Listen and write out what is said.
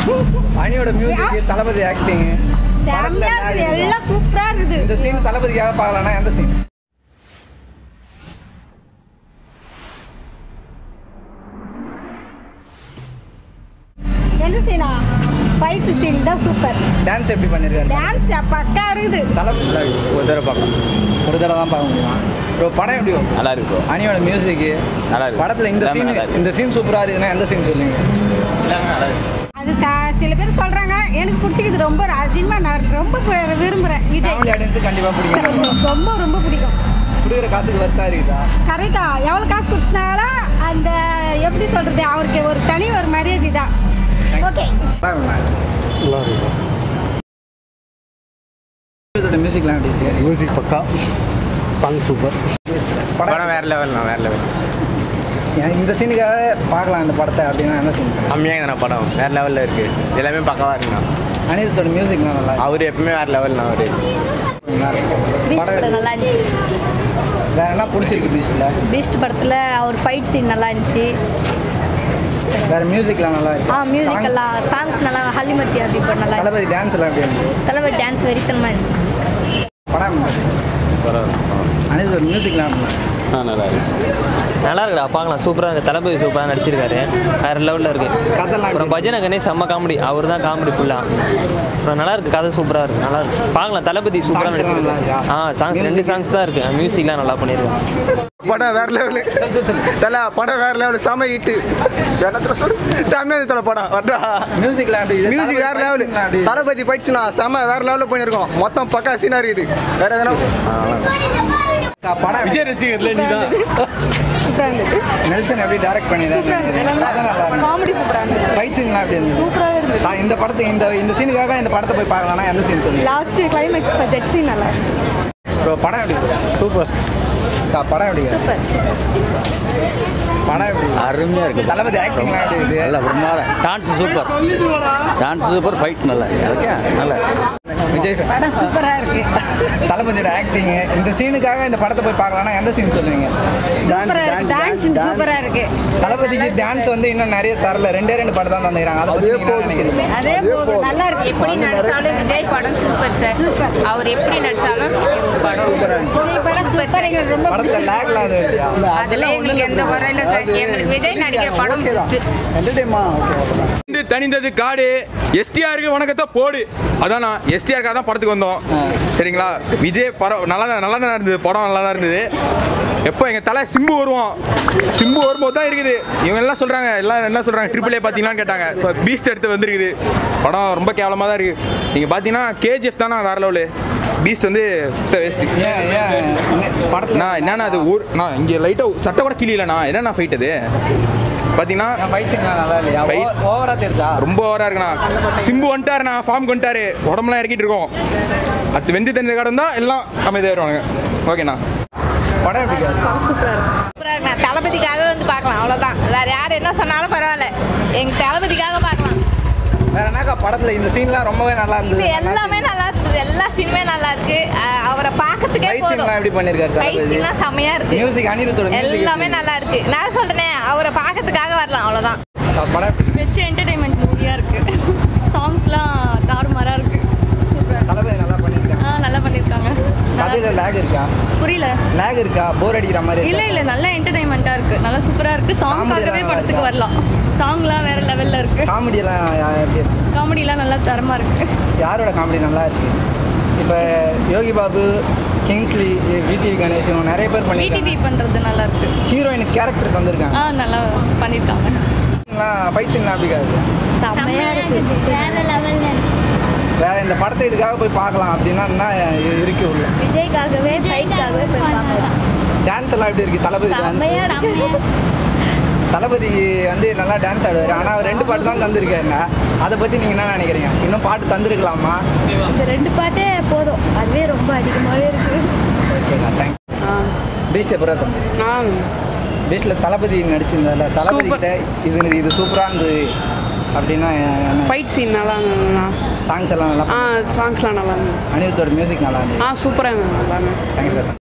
அனியோட music தளபதி acting செம்மையா இருக்குது எல்லாம் சூப்பரா இருக்குது இந்த சீன் தளபதிக்காக பார்க்கலாம்னா எந்த சீன் எந்த சீனா ஃபைட் சீன் தான் சூப்பர் டான்ஸ் எப்படி பண்ணிருக்காரு டான்ஸ் பக்கா இருக்குது தளபதி ஒரு தடவை பார்க்கலாம் ஒரு தடவை தான் பார்க்க முடியுமா ப்ரோ படம் எப்படி வரும்? நல்லா இருக்கு ப்ரோ அனியோட மியூசிக் நல்லா இருக்கு. படத்துல இந்த எல்லாமே சீன் நல்லா இருக்கு. இந்த சீன் சூப்பரா இருக்குன்னா எந்த சீன் சொல்லுங்க நல்லா இருக்கு அது த- சில பேர் சொல்றாங்க எனக்கு பிடிச்சிக்குது ரொம்ப அதிகமா நான் ரொம்ப ப- விரும்புறேன் விஜய் ஃபேமிலி ஆடியன்ஸுக்கு கண்டிப்பா பிடிக்கும் ரொம்ப ரொம்ப பிடிக்கும் கொடுக்குற காசுக்கு வர்த்தா இருக்குதா கரெக்டா எவ்வளோ காசு கொடுத்தாலும் அந்த எப்படி சொல்றது அவருக்கு ஒரு தனி ஒரு மரியாதை தான் ஓகே நல்லா இருக்கும் இதோட மியூசிக்லாம் எப்படி இருக்கு மியூசிக் பக்கா சாங் சூப்பர் படம் வேற லெவல் வேற லெவல் ஏன் இந்த சீனுக்காக பார்க்கலாம் இந்த படத்தை அப்படின்னா என்ன சீன் கம்மியாக தானே படம் வேற லெவலில் இருக்கு எல்லாமே பக்கவா இருக்குண்ணா அனிருத்தோட மியூசிக்லாம் நல்லா இருக்கு. அவர் எப்பவுமே வேற லெவல்ண்ணா அவரு நல்லா இருக்கு பீஸ்ட் படம் படம் நல்லா இருந்துச்சு வேற என்ன பிடிச்சிருக்கு பீஸ்ட்ல பீஸ்ட் படத்தில் அவர் ஃபைட் சீன் நல்லா இருந்துச்சு வேற மியூசிக்லாம் நல்லா இருக்கு ஆ மியூசிக் Songs, எல்லாம் சாங்ஸ் நல்லா ஹலிமத்தி அப்படி இப்போ நல்லா இருந்துச்சு. தளபதி டான்ஸ் எல்லாம் எப்படி இருந்துச்சு தலைவர் டான்ஸ் வெறித்தனமாக இருந்துச்சு படம் அனிருத்தோட மியூசிக்லாம் எப்படி இருந்துச்சு? ஆ நல்லா இருக்கு நல்லா இருக்குடா பார்க்கலாம் சூப்பராக இருக்கு தளபதி சூப்பராக நடிச்சிருக்காரு வேற லெவலில் இருக்கு கதைலாம் அப்புறம் எப்படி பஜனை கணேஷ் செம்ம காமெடி அவர் தான் காமெடி ஃபுல்லாக அப்புறம் நல்லா இருக்கு கதை சூப்பராக இருக்கு நல்லா இருக்கு பார்க்கலாம் தளபதி சூப்பராக Songs எல்லாம் நல்லா நடிச்சிருக்காரு இருக்கா? ஆ சாங்ஸ் ரெண்டு Music? சாங்ஸ் தான் இருக்கு மியூசிக்லாம் நல்லா பண்ணியிருக்காங்க படம் வேற லெவலு சொல்லு சொல்லு சொல்லு தல படம் வேற லெவலு செம ஹிட்டு என்னத்துல சொல்லு செம்மையா தல படம் வட்டா மியூசிக்லாம் எப்படி இது? மியூசிக் வேற தளபதி லெவலு fighting-லாம் எப்படி? தளபதி போயிடுச்சுனா செம வேற லெவலில் பண்ணியிருக்கோம் மொத்தம் பக்கா சீனா இருக்குது வேற எதனா படம் விஜய் ரசிகர்ல நீ தான் சூப்பராக இருந்தது நெல்சன் எப்படி டைரக்ட் பண்ணியிருக்காரு கதை நல்லா இருந்துச்சு காமெடி சூப்பராக இருந்தது ஃபைட் சீன்லாம் எப்படி இருந்துச்சு சூப்பராகவே இருந்தது நான் இந்த படத்தை இந்த இந்த சீனுக்காக இந்த படத்தை போய் பார்க்கலாம்னா எந்த சீன் சொல்லுங்க லாஸ்ட் கிளைமேக்ஸ் ஜெட் சீன் நல்லா இருந்தது ப்ரோ படம் எப்படி இருக்கு சூப்பர் படம் எப்படி இருக்கு? சூப்பர் படம் எப்படி இருக்கு? அருமையா இருக்கு தளபதி ஆக்டிங்லாம் எப்படி இருக்கு நல்ல பிரமாதம் dance super dance super fight நல்லா ஓகே நல்லா விஜய் fan. படம் சூப்பராக இருக்கு தளபதியோட ஆக்டிங் இந்த சீனுக்காக இந்த படத்தை போய் பார்க்கலாம்னா எந்த சீன் சொல்லுவீங்க சூப்பராக இருக்கு டான்ஸ் சூப்பராக இருக்கு தளபதிக்கு டான்ஸ் வந்து இன்னும் நிறைய தரல ரெண்டே ரெண்டு படம் தான் தந்துக்கிறாங்க அதை பத்தி நீங்க என்ன நினைக்கிறீங்க அதே போதும் நல்லா இருக்கு எப்படி நடிச்சாலும் விஜய் படம் சூப்பர் சார் அவர் எப்படி நடிச்சாலும் படம் விஜய் படம் சூப்பர் எங்களுக்கு ரொம்ப படத்துல லேக்லாம் எதுவும் இல்லையா அதுல எங்களுக்கு எந்த குறை இல்லை சார் எங்களுக்கு விஜய் நடிக்கிற படம் என்டர்டைமா ஓகே ஓகே வந்து தனிந்தது காடு எஸ்டிஆருக்கு வணக்கத்தை போடு அதான் நான் எஸ்டிஆருக்காக தான் படத்துக்கு வந்தோம் சரிங்களா விஜய் படம் நல்லா தான் நல்லா தான் இருந்தது படம் நல்லா தான் இருந்தது எப்போ எங்கள் தலை சிம்பு வருவான் சிம்பு வரும்போது தான் இருக்குது இவங்க எல்லாம் சொல்கிறாங்க எல்லாம் என்ன சொல்கிறாங்க ட்ரிபிள் ஏ பார்த்தீங்களான்னு கேட்டாங்க இப்போ பீஸ்ட் எடுத்து வந்திருக்குது படம் ரொம்ப கேவலமாக தான் இருக்குது நீங்கள் பார்த்தீங்கன்னா கேஜிஎஃப் தானே வேற லெவலு பீஸ்ட் வந்து சுத்த வேஸ்ட்டு ஏன் ஏன் இந்த படத்துல நான் என்னன்னா அது ஊர் நான் இங்கே லைட்டாக சட்டை கூட கிளியிலண்ணா என்னண்ணா ஃபைட் அது பார்த்தீங்கன்னா ஃபைட் சீன்லாம் நல்லா இல்லையா Fight- ஓவரா தெரிஞ்சா ரொம்ப ஓவரா இருக்குண்ணா சிம்பு வந்துட்டாருண்ணா ஃபார்ம் வந்துட்டாரு உடம்புலாம் இறக்கிட்டு இருக்கோம் அடுத்து வெந்து தெரிஞ்ச காடம் தான் எல்லாம் அமைதியாக வருவாங்க ஓகேண்ணா படம் எப்படி இருக்கு? சூப்பராக இருக்கு தளபதிக்காக வந்து பார்க்கலாம் அவ்வளோதான் வேற யார் என்ன சொன்னாலும் பரவாயில்ல எங்கள் தளபதிக்காக பார்க்கலாம் வேற என்னக்கா படத்துல இந்த சீன்லாம் ரொம்பவே நல்லா இருந்தது இது எல்லாமே நல்லா இருக்குது எல்லா சீனுமே நல்லா இருக்கு அஹ் அவரை பார்க்கறதுக்கே ஃபைட் போதும் சீன்லாம் எப்படி பண்ணிருக்காரு ஃபைட் தளபதி சீன்லாம் செம்மையா இருக்கு மியூசிக் அனிருத்தோட மியூசிக் எல்லாமே நல்லா இருக்கு நான் சொல்றேனே அவரை பார்க்கறதுக்காக வரலாம் அவ்வளோதான் படம் எப்படி- பெஸ்ட் என்டர்டைன்மெண்ட் மூவியாக இருக்கு சாங்ஸ்லாம் தாறுமாறாக இருக்கு தளபதி நல்லா பண்ணிருக்காங்க ஆ நல்லா பண்ணியிருக்காங்க கதையில லேக் இருக்கா புரியல லேக் இருக்கா போர் அடிக்கிற மாதிரி இல்ல இருக்கா இல்ல நல்ல என்டர்டைன்மெண்ட்டாக இருக்கு நல்லா சூப்பரா இருக்கு சாங்காகவே Comedy படத்துக்கு எல்லாம் வரலாம் சாங்லாம் வேற லெவல்ல இருக்கு காமெடி எல்லாம் யா- எப்படி இருக்கு? காமெடிலாம் நல்லா தரமா இருக்கு யாரோட காமெடி நல்லா இருக்கு இப்போ யோகி பாபு கிங்ஸ்லி விடிவி கணேஷ் இவங்க நிறைய பேர் பிடிவி பண்ணிருக்காங்க பண்றது நல்லா இருக்கு ஹீரோயினுக்கு கேரக்டர் தந்திருக்காங்க ஆ நல்லா பண்ணியிருக்காங்க ஃபைட் சீன்லாம் அப்படி இருக்காது செம்மையா இருக்குது வேற லெவல்ல வேற இந்த படத்தை இதுக்காக போய் பார்க்கலாம் அப்படின்னா என்ன இருக்கு உள்ள விஜய்க்காகவே ஃபைட்காகவே போய் பார்க்கலாம் டான்ஸ் எல்லாம் எப்படி இருக்கு தளபதி டான்ஸ் செம்மையா இருக்கு தளபதி வந்து நல்லா டான்ஸ் ஆடுவார் ஆனால் அவர் ரெண்டு பாட்டு தான் தந்திருக்காங்க அதை பற்றி நீங்கள் என்ன நினைக்கிறீங்க இன்னும் பாட்டு தந்திருக்கலாமா இந்த ரெண்டு பாட்டே போதும் அதுவே ரொம்ப அதிகமாகவே இருக்கு ஓகேண்ணா தேங்க்ஸ் பீஸ்ட் எப்போ தம்பி பீஸ்டில் தளபதி நடிச்சிருந்தால தளபதி கிட்ட இது இது சூப்பராக இருந்தது அப்படின்னா ஃபைட் சீன் நல்லா இருந்ததுண்ணா சாங்ஸ் எல்லாம் நல்லா ஆ சாங்ஸ்லாம் நல்லா இருந்தது அனிருத்தோட மியூசிக் நல்லா இருந்தது ஆ சூப்பராக இருந்தது எல்லாமே தேங்க்யூ